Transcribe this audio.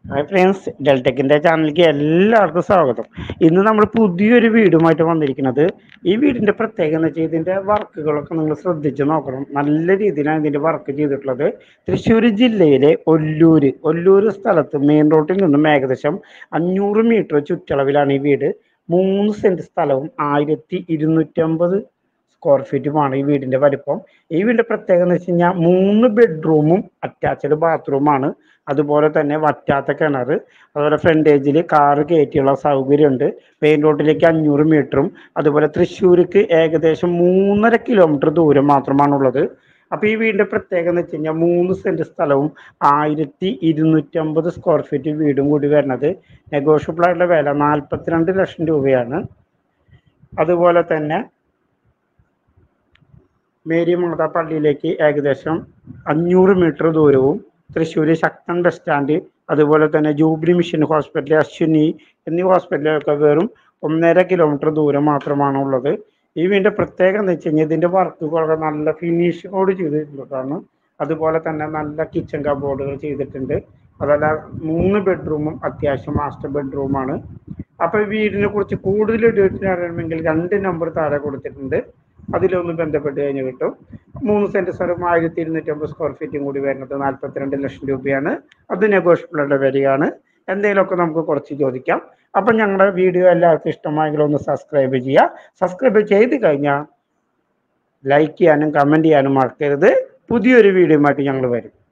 hi friends ഡെൽടെക്കിൻ്റെ ചാനലിലേക്ക് എല്ലാവർക്കും സ്വാഗതം ഇന്ന് നമ്മൾ പുതിയൊരു വീടുമായിട്ട് വന്നിരിക്കുന്നത് ഈ വീടിൻ്റെ പ്രത്യേകത എന്ന് വെച്ചാൽ ഇതിൻ്റെ വർക്കുകളൊക്കെ നിങ്ങൾ ശ്രദ്ധിച്ച് നോക്കണം നല്ല രീതിയിലാണ് ഇതിൻ്റെ വർക്ക് ചെയ്തിട്ടുള്ളത് തൃശ്ശൂർ ജില്ലയിലെ ഒല്ലൂര് ഒല്ലൂര് സ്ഥലത്ത് മെയിൻ റോഡിൽ നിന്നും ഏകദേശം അഞ്ഞൂറ് മീറ്റർ ചുറ്റളവിലാണ് ഈ വീട് മൂന്ന് സെൻറ്റ് സ്ഥലവും ആയിരത്തി ഇരുന്നൂറ്റമ്പത് സ്ക്വയർ ഫീറ്റുമാണ് ഈ വീടിൻ്റെ വലിപ്പം ഈ വീടിൻ്റെ പ്രത്യേകത എന്ന് വെച്ച് കഴിഞ്ഞാൽ മൂന്ന് ബെഡ്റൂമും അറ്റാച്ച്ഡ് ബാത്റൂമാണ് അതുപോലെ തന്നെ വറ്റാത്ത കിണർ അതുപോലെ ഫ്രണ്ടേജിൽ കാറ് കയറ്റിയുള്ള സൗകര്യമുണ്ട് മെയിൻ റോഡിലേക്ക് അഞ്ഞൂറ് മീറ്ററും അതുപോലെ തൃശ്ശൂർക്ക് ഏകദേശം മൂന്നര കിലോമീറ്റർ ദൂരം മാത്രമാണുള്ളത് അപ്പോൾ ഈ വീടിൻ്റെ പ്രത്യേകത എന്ന് വെച്ച് കഴിഞ്ഞാൽ മൂന്ന് സെൻറ്റ് സ്ഥലവും ആയിരത്തി ഇരുന്നൂറ്റമ്പത് സ്ക്വയർ ഫീറ്റ് വീടും കൂടി വരുന്നത് നെഗോഷ്യബിൾ ആയിട്ടുള്ള വില നാൽപ്പത്തിരണ്ട് ലക്ഷം രൂപയാണ് അതുപോലെ തന്നെ മേരി മാതാ പള്ളിയിലേക്ക് ഏകദേശം അഞ്ഞൂറ് മീറ്റർ ദൂരവും തൃശ്ശൂർ ശക്തൻ ബസ് സ്റ്റാൻഡ് അതുപോലെ തന്നെ ജൂബിലി മിഷൻ ഹോസ്പിറ്റൽ അശ്വിനി എന്നീ ഹോസ്പിറ്റലുകളൊക്കെ വെറും ഒന്നര കിലോമീറ്റർ ദൂരം മാത്രമാണ് ഉള്ളത് ഈ വീടിൻ്റെ പ്രത്യേകത എന്ന് വെച്ച് കഴിഞ്ഞാൽ ഇതിൻ്റെ വർക്കുകളൊക്കെ നല്ല ഫിനിഷിങ്ങോട് ചെയ്തിട്ടുള്ളതാണ് അതുപോലെ തന്നെ നല്ല കിച്ചൺ കബോർഡുകൾ ചെയ്തിട്ടുണ്ട് അതല്ല മൂന്ന് ബെഡ്റൂമും അത്യാവശ്യം മാസ്റ്റർ ബെഡ്റൂമാണ് അപ്പോൾ ഈ വീടിനെ കുറിച്ച് കൂടുതൽ ഡീറ്റെയിൽ അറിയണമെങ്കിൽ രണ്ട് നമ്പർ താഴെ കൊടുത്തിട്ടുണ്ട് അതിലൊന്ന് ബന്ധപ്പെട്ട് കഴിഞ്ഞ് കിട്ടും മൂന്ന് സെന്റ് സ്ഥലം ആയിരത്തി ഇരുന്നൂറ്റമ്പത് സ്ക്വയർ ഫീറ്റും കൂടി വരുന്നത് നാൽപ്പത്തിരണ്ട് ലക്ഷം രൂപയാണ് അത് നെഗോഷ്യബിളുടെ വരികയാണ് എന്തെങ്കിലുമൊക്കെ നമുക്ക് കുറച്ച് ചോദിക്കാം അപ്പം ഞങ്ങളുടെ വീഡിയോ എല്ലാവർക്കും ഇഷ്ടമായെങ്കിൽ ഒന്ന് സബ്സ്ക്രൈബ് ചെയ്യുക സബ്സ്ക്രൈബ് ചെയ്ത് കഴിഞ്ഞാൽ ലൈക്ക് ചെയ്യാനും കമൻറ്റ് ചെയ്യാനും മറക്കരുത് പുതിയൊരു വീഡിയോയുമായിട്ട് ഞങ്ങൾ വരും